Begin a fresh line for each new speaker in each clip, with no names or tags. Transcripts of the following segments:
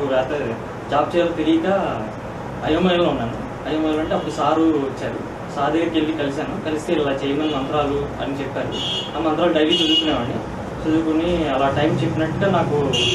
అదే జాబ్ చేయాలో తెలియక అయోమయంలో ఉన్నాను అయోమయంలో అంటే అప్పుడు సారు వచ్చారు సార్ దగ్గరికి వెళ్ళి కలిశాను కలిస్తే ఇలా చేయమని మంత్రాలు అని చెప్పారు ఆ మంత్రాలు డైలీ చదువుకునేవాడిని చదువుకుని అలా టైం చెప్పినట్టుగా నాకు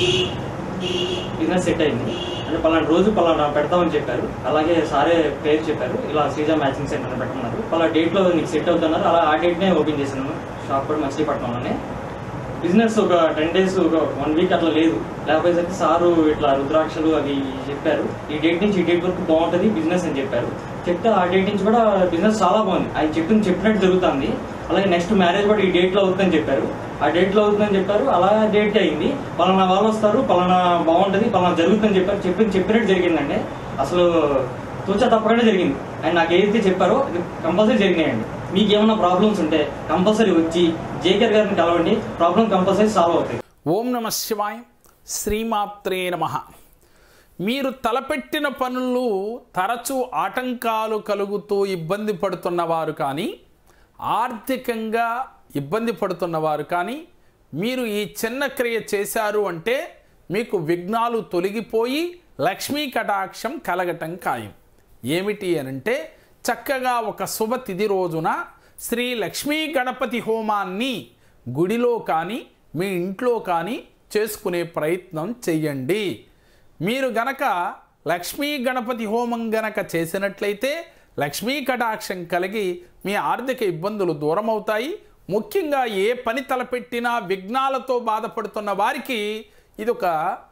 బిజినెస్ సెట్ అయింది అంటే పలానా రోజు పలానా పెడతామని చెప్పారు అలాగే సారే పేరు చెప్పారు ఇలా శ్రీజ మ్యాచింగ్ సెంటర్ పెట్టమన్నారు పలా డేట్లో నీకు సెట్ అవుతున్నారు అలా ఆ డేట్నే ఓపెన్ చేశాను షాప్ కూడా మచిలీపట్నంలోనే బిజినెస్ ఒక టెన్ డేస్ ఒక వన్ వీక్ అట్లా లేదు లేకపోయేసరికి సారు ఇట్లా రుద్రాక్షలు అవి చెప్పారు ఈ డేట్ నుంచి ఈ డేట్ వరకు బాగుంటుంది బిజినెస్ అని చెప్పారు చెప్తే ఆ డేట్ నుంచి కూడా బిజినెస్ చాలా బాగుంది ఆయన చెప్పింది చెప్పినట్టు జరుగుతుంది అలాగే నెక్స్ట్ మ్యారేజ్ కూడా ఈ డేట్ లో అవుతుందని చెప్పారు ఆ డేట్ లో అవుతుందని చెప్పారు అలా డేట్ అయింది పలానా వాళ్ళు వస్తారు పలానా బాగుంటది పలానా జరుగుతుందని చెప్పారు చెప్పింది చెప్పినట్టు జరిగిందండి అసలు తూచా తప్పకుండా జరిగింది ఆయన నాకు ఏదైతే చెప్పారో అది కంపల్సరీ జరిగినాయండి మీకు ఏమైనా ప్రాబ్లమ్స్ ఉంటే కంపల్సరీ వచ్చి జేకేర్ గారిని కలవండి ప్రాబ్లం కంపల్సరీ సాల్వ్ అవుతాయి
ఓం నమ శివాయ శ్రీమాత్రే నమ మీరు తలపెట్టిన పనులు తరచూ ఆటంకాలు కలుగుతూ ఇబ్బంది పడుతున్నవారు కానీ ఆర్థికంగా ఇబ్బంది పడుతున్నవారు కానీ మీరు ఈ చిన్న క్రియ చేశారు అంటే మీకు విఘ్నాలు తొలగిపోయి లక్ష్మీ కటాక్షం కలగటం ఖాయం ఏమిటి అనంటే చక్కగా ఒక శుభ తిథి రోజున శ్రీ లక్ష్మీ గణపతి హోమాన్ని గుడిలో కానీ మీ ఇంట్లో కానీ చేసుకునే ప్రయత్నం చెయ్యండి మీరు గనక లక్ష్మీ గణపతి హోమం గనక చేసినట్లయితే లక్ష్మీ కటాక్షం కలిగి మీ ఆర్థిక ఇబ్బందులు దూరం అవుతాయి ముఖ్యంగా ఏ పని తలపెట్టినా విఘ్నాలతో బాధపడుతున్న వారికి ఇది ఒక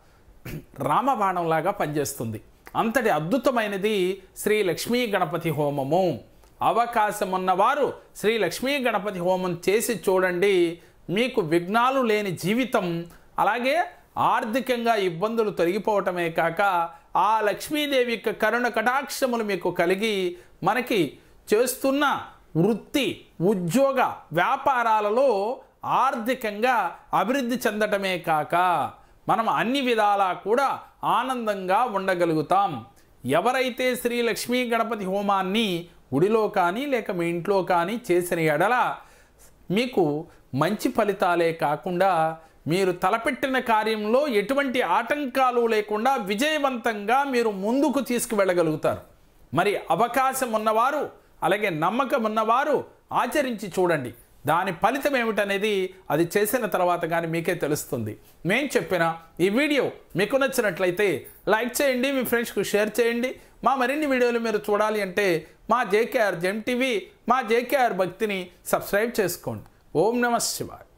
రామబాణంలాగా పనిచేస్తుంది అంతటి అద్భుతమైనది శ్రీ లక్ష్మీ గణపతి హోమము అవకాశం ఉన్నవారు శ్రీ లక్ష్మీ గణపతి హోమం చేసి చూడండి మీకు విఘ్నాలు లేని జీవితం అలాగే ఆర్థికంగా ఇబ్బందులు తొలగిపోవటమే కాక ఆ లక్ష్మీదేవి యొక్క కరుణ కటాక్షములు మీకు కలిగి మనకి చేస్తున్న వృత్తి ఉద్యోగ వ్యాపారాలలో ఆర్థికంగా అభివృద్ధి చెందటమే కాక మనం అన్ని విధాలా కూడా ఆనందంగా ఉండగలుగుతాం ఎవరైతే శ్రీ లక్ష్మీ గణపతి హోమాన్ని గుడిలో కానీ లేక మీ ఇంట్లో కానీ చేసిన ఎడల మీకు మంచి ఫలితాలే కాకుండా మీరు తలపెట్టిన కార్యంలో ఎటువంటి ఆటంకాలు లేకుండా విజయవంతంగా మీరు ముందుకు తీసుకువెళ్ళగలుగుతారు మరి అవకాశం ఉన్నవారు అలాగే నమ్మకం ఉన్నవారు ఆచరించి చూడండి దాని ఫలితం ఏమిటనేది అది చేసిన తర్వాత కానీ మీకే తెలుస్తుంది నేను చెప్పిన ఈ వీడియో మీకు నచ్చినట్లయితే లైక్ చేయండి మీ ఫ్రెండ్స్కు షేర్ చేయండి మా మరిన్ని వీడియోలు మీరు చూడాలి అంటే మా జేకేఆర్ జెమ్ టీవీ మా జేకేఆర్ భక్తిని సబ్స్క్రైబ్ చేసుకోండి ఓం నమ శివాయ్